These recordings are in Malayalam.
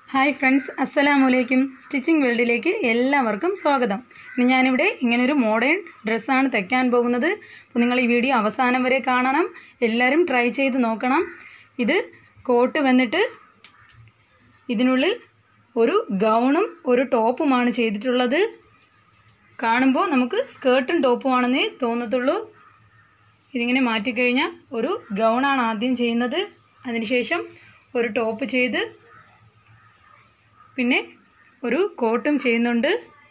ഹായ് ഫ്രണ്ട്സ് അസ്സലാമു അലൈക്കും സ്റ്റിച്ചിങ് വേൾഡിലേക്ക് എല്ലാവർക്കും സ്വാഗതം ഇന്ന് ഞാനിവിടെ ഇങ്ങനൊരു മോഡേൺ ഡ്രസ്സാണ് തയ്ക്കാൻ പോകുന്നത് അപ്പോൾ നിങ്ങൾ ഈ വീഡിയോ അവസാനം വരെ കാണണം എല്ലാവരും ട്രൈ ചെയ്ത് നോക്കണം ഇത് കോട്ട് വന്നിട്ട് ഇതിനുള്ളിൽ ഒരു ഗൗണും ഒരു ടോപ്പുമാണ് ചെയ്തിട്ടുള്ളത് കാണുമ്പോൾ നമുക്ക് സ്കേർട്ടും ടോപ്പുമാണെന്നേ തോന്നത്തുള്ളൂ ഇതിങ്ങനെ മാറ്റിക്കഴിഞ്ഞാൽ ഒരു ഗൗണാണ് ആദ്യം ചെയ്യുന്നത് അതിനുശേഷം ഒരു ടോപ്പ് ചെയ്ത് പിന്നെ ഒരു കോട്ടും ചെയ്യുന്നുണ്ട്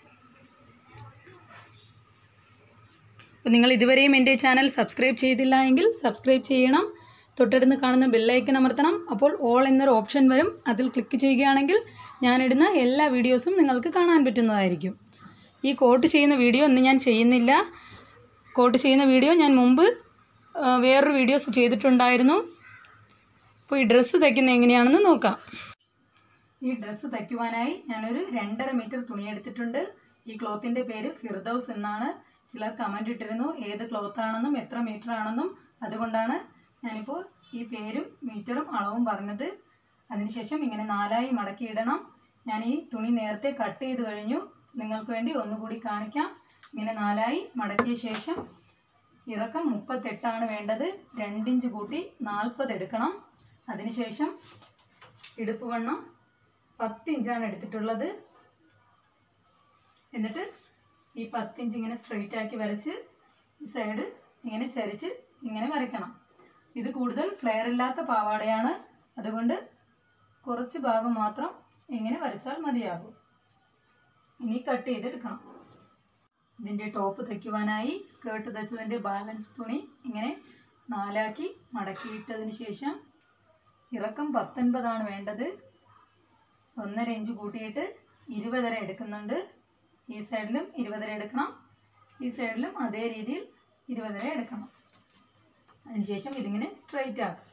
അപ്പോൾ നിങ്ങൾ ഇതുവരെയും എൻ്റെ ചാനൽ സബ്സ്ക്രൈബ് ചെയ്തില്ല എങ്കിൽ സബ്സ്ക്രൈബ് ചെയ്യണം തൊട്ടടുത്ത് കാണുന്ന ബെല്ലൈക്കൻ അമർത്തണം അപ്പോൾ ഓൾ എന്നൊരു ഓപ്ഷൻ വരും അതിൽ ക്ലിക്ക് ചെയ്യുകയാണെങ്കിൽ ഞാനിടുന്ന എല്ലാ വീഡിയോസും നിങ്ങൾക്ക് കാണാൻ പറ്റുന്നതായിരിക്കും ഈ കോട്ട് ചെയ്യുന്ന വീഡിയോ ഇന്ന് ഞാൻ ചെയ്യുന്നില്ല കോട്ട് ചെയ്യുന്ന വീഡിയോ ഞാൻ മുമ്പ് ആ, വേറൊരു വീഡിയോസ് ചെയ്തിട്ടുണ്ടായിരുന്നു അപ്പോൾ ഈ ഡ്രസ്സ് തയ്ക്കുന്നത് എങ്ങനെയാണെന്ന് നോക്കാം ഈ ഡ്രസ്സ് തയ്ക്കുവാനായി ഞാനൊരു രണ്ടര മീറ്റർ തുണി എടുത്തിട്ടുണ്ട് ഈ ക്ലോത്തിൻ്റെ പേര് ഫിർദൌസ് എന്നാണ് ചിലർ കമൻ്റ് ഇട്ടിരുന്നു ഏത് ക്ലോത്ത് ആണെന്നും എത്ര മീറ്റർ ആണെന്നും അതുകൊണ്ടാണ് ഞാനിപ്പോൾ ഈ പേരും മീറ്ററും അളവും പറഞ്ഞത് അതിനുശേഷം ഇങ്ങനെ നാലായി മടക്കിയിടണം ഞാൻ ഈ തുണി നേരത്തെ കട്ട് ചെയ്ത് കഴിഞ്ഞു നിങ്ങൾക്ക് വേണ്ടി ഒന്നുകൂടി കാണിക്കാം ഇങ്ങനെ നാലായി മടക്കിയ ശേഷം ഇറക്കം മുപ്പത്തെട്ടാണ് വേണ്ടത് രണ്ടിഞ്ച് കൂട്ടി നാൽപ്പത് എടുക്കണം അതിനുശേഷം ഇടുപ്പ് വണ്ണം പത്ത് ഇഞ്ചാണ് എടുത്തിട്ടുള്ളത് എന്നിട്ട് ഈ പത്തിഞ്ച് ഇങ്ങനെ സ്ട്രെയിറ്റ് ആക്കി വരച്ച് ഈ സൈഡ് ഇങ്ങനെ ചരിച്ച് ഇങ്ങനെ വരയ്ക്കണം ഇത് കൂടുതൽ ഫ്ലെയർ ഇല്ലാത്ത പാവാടയാണ് അതുകൊണ്ട് കുറച്ച് ഭാഗം മാത്രം ഇങ്ങനെ വരച്ചാൽ മതിയാകും ഇനി കട്ട് ചെയ്തെടുക്കണം ഇതിൻ്റെ ടോപ്പ് തയ്ക്കുവാനായി സ്കേർട്ട് തയ്ച്ചതിൻ്റെ ബാലൻസ് തുണി ഇങ്ങനെ നാലാക്കി മടക്കിയിട്ടതിന് ശേഷം ഇറക്കം പത്തൊൻപതാണ് വേണ്ടത് ഒന്നര ഇഞ്ച് കൂട്ടിയിട്ട് ഇരുപതര എടുക്കുന്നുണ്ട് ഈ സൈഡിലും ഇരുപതര എടുക്കണം ഈ സൈഡിലും അതേ രീതിയിൽ ഇരുപതര എടുക്കണം അതിനുശേഷം ഇതിങ്ങനെ സ്ട്രൈറ്റ് ആക്കും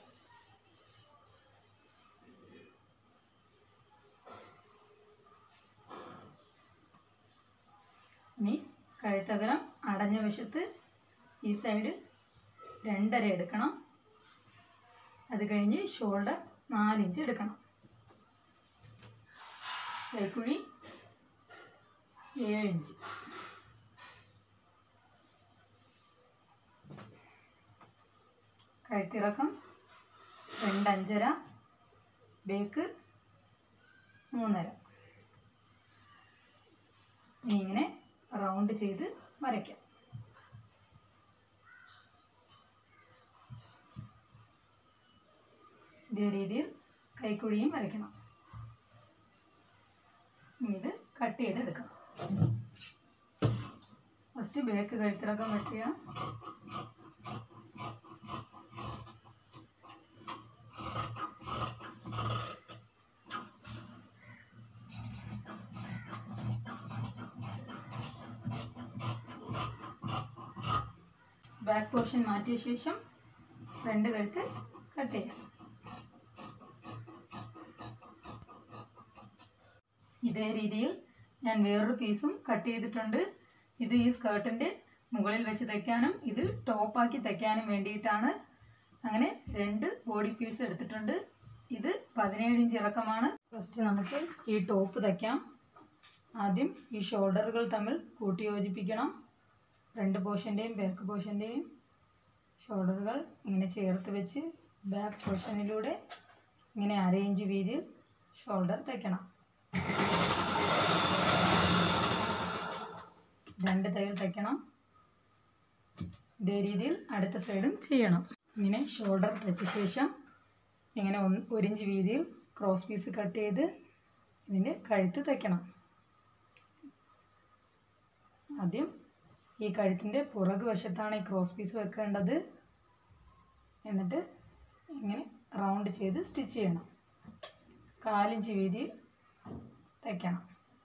ഇനി കഴുത്തകലം അടഞ്ഞ വശത്ത് ഈ സൈഡ് രണ്ടര എടുക്കണം അത് കഴിഞ്ഞ് ഷോൾഡർ നാലിഞ്ച് എടുക്കണം കൈക്കുഴി ഏഴ് ഇഞ്ച് കഴുത്തിറക്കം രണ്ടഞ്ചര ബേക്ക് മൂന്നര ഇനി ഇങ്ങനെ റൗണ്ട് ചെയ്ത് വരയ്ക്കാം ഇതേ രീതിയിൽ കൈക്കുഴിയും വരയ്ക്കണം ഇനി ഇത് കട്ട് ചെയ്തെടുക്കണം ഫസ്റ്റ് ബേക്ക് കഴുത്തിറക്കം കട്ട് ചെയ്യാം ബാക്ക് പോർഷൻ മാറ്റിയ ശേഷം ഫ്രണ്ട് കഴുത്ത് കട്ട് ചെയ്യാം ഇതേ രീതിയിൽ ഞാൻ വേറൊരു പീസും കട്ട് ചെയ്തിട്ടുണ്ട് ഇത് ഈ സ്കേർട്ടിൻ്റെ മുകളിൽ വെച്ച് തയ്ക്കാനും ഇത് ടോപ്പാക്കി തയ്ക്കാനും വേണ്ടിയിട്ടാണ് അങ്ങനെ രണ്ട് ബോഡി പീസ് എടുത്തിട്ടുണ്ട് ഇത് പതിനേഴ് ഇഞ്ച് ഇറക്കമാണ് ഫസ്റ്റ് നമുക്ക് ഈ ടോപ്പ് തയ്ക്കാം ആദ്യം ഈ ഷോൾഡറുകൾ തമ്മിൽ കൂട്ടി യോജിപ്പിക്കണം ഫ്രണ്ട് പോർഷൻ്റെയും ബാക്ക് പോർഷൻ്റെയും ഷോൾഡറുകൾ ഇങ്ങനെ ചേർത്ത് വെച്ച് ബാക്ക് പോർഷനിലൂടെ ഇങ്ങനെ അര ഇഞ്ച് വീതിയിൽ ഷോൾഡർ തയ്ക്കണം രണ്ട് തയ്യൽ തയ്ക്കണം ഇതേ രീതിയിൽ അടുത്ത സൈഡും ചെയ്യണം ഇങ്ങനെ ഷോൾഡർ തയ്ച്ച ശേഷം ഇങ്ങനെ ഒന്ന് ഒരു ഇഞ്ച് വീതിയിൽ ക്രോസ് പീസ് കട്ട് ചെയ്ത് ഇതിൻ്റെ കഴുത്ത് തയ്ക്കണം ആദ്യം ഈ കഴുത്തിൻ്റെ പുറകു വശത്താണ് ഈ ക്രോസ് പീസ് വെക്കേണ്ടത് എന്നിട്ട് ഇങ്ങനെ റൗണ്ട് ചെയ്ത് സ്റ്റിച്ച് ചെയ്യണം കാലിഞ്ച് വീതിയിൽ തയ്ക്കണം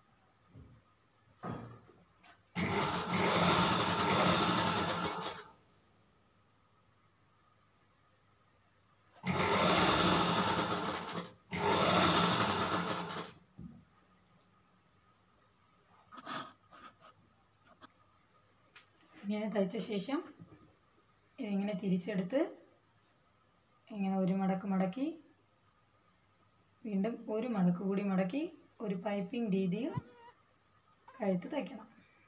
ഇങ്ങനെ തയ്ച്ച ശേഷം ഇതിങ്ങനെ തിരിച്ചെടുത്ത് ഇങ്ങനെ ഒരു മടക്ക് മടക്കി വീണ്ടും ഒരു മടക്ക് കൂടി മടക്കി ഒരു പൈപ്പിംഗ് രീതിയിൽ കഴുത്ത് തയ്ക്കണം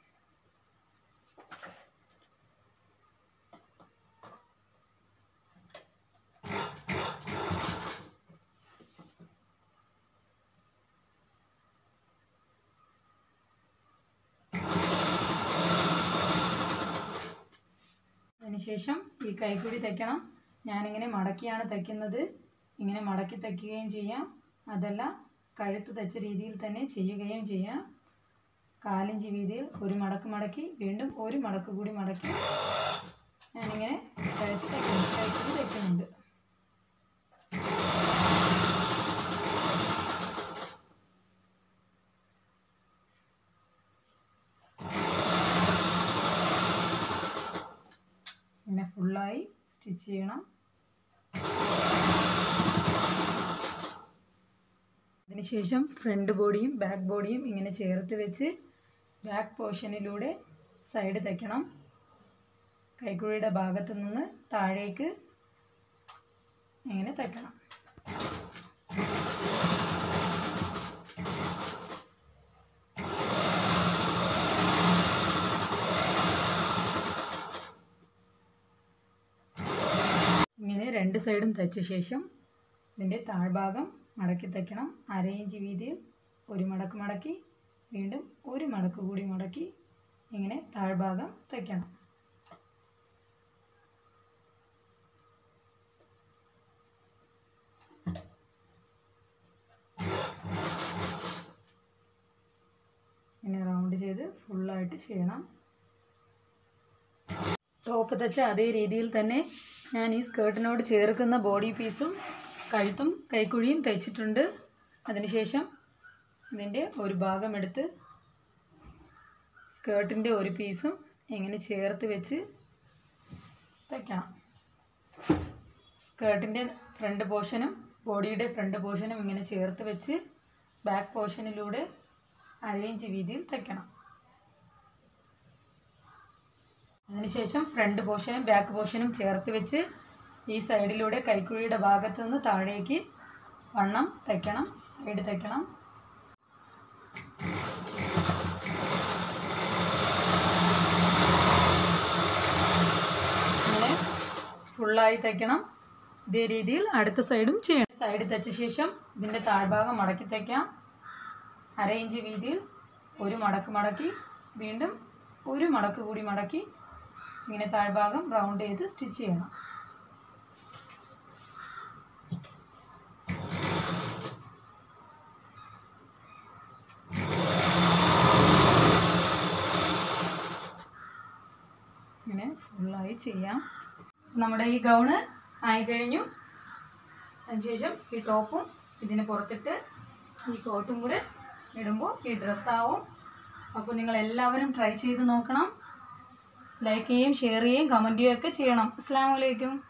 അതിനുശേഷം ഈ കൈക്കുഴി തയ്ക്കണം ഞാനിങ്ങനെ മടക്കിയാണ് തയ്ക്കുന്നത് ഇങ്ങനെ മടക്കി തയ്ക്കുകയും ചെയ്യാം അതല്ല കഴുത്ത് തയ്ച്ച രീതിയിൽ തന്നെ ചെയ്യുകയും ചെയ്യാം കാലിഞ്ച് വീതിയിൽ ഒരു മടക്ക് മടക്കി വീണ്ടും ഒരു മടക്ക് കൂടി മടക്കി ഞാനിങ്ങനെ കഴുത്ത് തയ്ക്കുന്നു കൈക്കുഴി തയ്ക്കുന്നുണ്ട് ഇങ്ങനെ ഫുള്ളായി സ്റ്റിച്ച് ചെയ്യണം അതിനുശേഷം ഫ്രണ്ട് ബോഡിയും ബാക്ക് ബോഡിയും ഇങ്ങനെ ചേർത്ത് വെച്ച് ബാക്ക് പോർഷനിലൂടെ സൈഡ് തയ്ക്കണം കൈക്കുഴിയുടെ ഭാഗത്ത് നിന്ന് താഴേക്ക് ഇങ്ങനെ തയ്ക്കണം ഇങ്ങനെ രണ്ട് സൈഡും തയ്ച്ച ശേഷം ഇതിൻ്റെ താഴ്ഭാഗം മടക്കി തയ്ക്കണം അര ഇഞ്ച് വീതിയിൽ ഒരു മടക്ക് മടക്കി വീണ്ടും ഒരു മടക്ക് കൂടി മടക്കി ഇങ്ങനെ താഴ്ഭാഗം തയ്ക്കണം ഇങ്ങനെ റൗണ്ട് ചെയ്ത് ഫുള്ളായിട്ട് ചെയ്യണം ടോപ്പ് തച്ച അതേ രീതിയിൽ തന്നെ ഞാൻ ഈ സ്കേർട്ടിനോട് ചേർക്കുന്ന ബോഡി പീസും കഴുത്തും കൈക്കുഴിയും തയ്ച്ചിട്ടുണ്ട് അതിനുശേഷം ഇതിൻ്റെ ഒരു ഭാഗം എടുത്ത് സ്കേർട്ടിൻ്റെ ഒരു പീസും ഇങ്ങനെ ചേർത്ത് വെച്ച് തയ്ക്കണം സ്കേർട്ടിൻ്റെ ഫ്രണ്ട് പോർഷനും ബോഡിയുടെ ഫ്രണ്ട് പോർഷനും ഇങ്ങനെ ചേർത്ത് വെച്ച് ബാക്ക് പോർഷനിലൂടെ അരയിഞ്ച് വീതിയിൽ തയ്ക്കണം അതിനുശേഷം ഫ്രണ്ട് പോർഷനും ബാക്ക് പോർഷനും ചേർത്ത് വെച്ച് ഈ സൈഡിലൂടെ കൈക്കുഴിയുടെ ഭാഗത്ത് നിന്ന് താഴേക്ക് വണ്ണം തയ്ക്കണം സൈഡ് തയ്ക്കണം ഇങ്ങനെ ഫുള്ളായി തയ്ക്കണം ഇതേ രീതിയിൽ അടുത്ത സൈഡും ചെയ്യണം സൈഡ് തയ്ച്ച ശേഷം ഇതിൻ്റെ താഴ്ഭാഗം മടക്കി തയ്ക്കാം അര ഇഞ്ച് വീതിയിൽ ഒരു മടക്ക് മടക്കി വീണ്ടും ഒരു മടക്ക് കൂടി മടക്കി ഇങ്ങനെ താഴ്ഭാഗം റൗണ്ട് ചെയ്ത് സ്റ്റിച്ച് ചെയ്യണം ഇങ്ങനെ ഫുള്ളായി ചെയ്യാം നമ്മുടെ ഈ ഗൗണ് ആയി കഴിഞ്ഞു അതിനുശേഷം ഈ ടോപ്പും ഇതിന് പുറത്തിട്ട് ഈ കോട്ടും കൂടെ ഇടുമ്പോൾ ഈ ഡ്രസ്സാവും അപ്പോൾ നിങ്ങൾ എല്ലാവരും ട്രൈ ചെയ്ത് നോക്കണം ലൈക്ക് ചെയ്യുകയും ഷെയർ ചെയ്യുകയും കമൻറ്റ് ചെയ്യുകയൊക്കെ ചെയ്യണം അസ്സാം വലൈക്കും